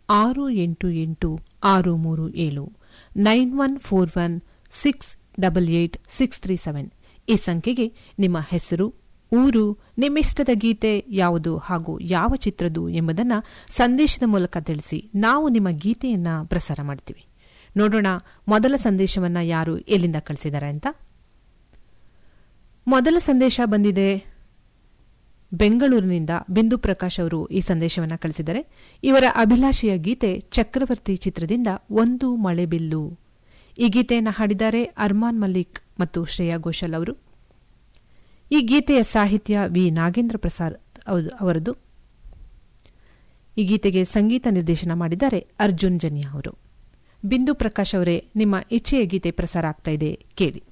ಆರು ಎಂಟು ಎಂಟು ಆರು ಮೂರು ಏಳು nine one four one six double eight six three seven ಈ ಸಂಖ್ಯೆಗೆ ನಿಮ್ಮ ಹೆಸರು ಊರು ನಿಮ್ಮಿಷ್ಟದ ಗೀತೆ ಯಾವುದು ಹಾಗೂ ಯಾವ ಚಿತ್ರದ್ದು ಎಂಬುದನ್ನು ಸಂದೇಶದ ಮೂಲಕ ತಿಳಿಸಿ ನಾವು ನಿಮ್ಮ ಗೀತೆಯನ್ನ ಪ್ರಸಾರ ಮಾಡ್ತೀವಿ ನೋಡೋಣ ಮೊದಲ ಸಂದೇಶವನ್ನ ಯಾರು ಎಲ್ಲಿಂದ ಕಳಿಸಿದ್ದಾರೆ ಅಂತ ಮೊದಲ ಸಂದೇಶ ಬಂದಿದೆ ಬೆಂಗಳೂರಿನಿಂದ ಬಿಂದು ಪ್ರಕಾಶ್ ಅವರು ಈ ಸಂದೇಶವನ್ನು ಕಳಿಸಿದ್ದಾರೆ ಇವರ ಅಭಿಲಾಷೆಯ ಗೀತೆ ಚಕ್ರವರ್ತಿ ಚಿತ್ರದಿಂದ ಒಂದು ಮಳೆಬಿಲ್ಲು ಈ ಗೀತೆಯನ್ನು ಹಾಡಿದ್ದಾರೆ ಅರ್ಮಾನ್ ಮಲ್ಲಿಕ್ ಮತ್ತು ಶ್ರೇಯಾ ಘೋಷಾಲ್ ಅವರು ಈ ಗೀತೆಯ ಸಾಹಿತ್ಯ ವಿ ನಾಗೇಂದ್ರ ಪ್ರಸಾದ್ ಅವರದು ಈ ಗೀತೆಗೆ ಸಂಗೀತ ನಿರ್ದೇಶನ ಮಾಡಿದ್ದಾರೆ ಅರ್ಜುನ್ ಜನ್ಯಾ ಅವರು ಬಿಂದು ಪ್ರಕಾಶ್ ಅವರೇ ನಿಮ್ಮ ಇಚ್ಛೆಯ ಗೀತೆ ಪ್ರಸಾರ ಆಗ್ತಾ ಇದೆ ಕೇಳಿ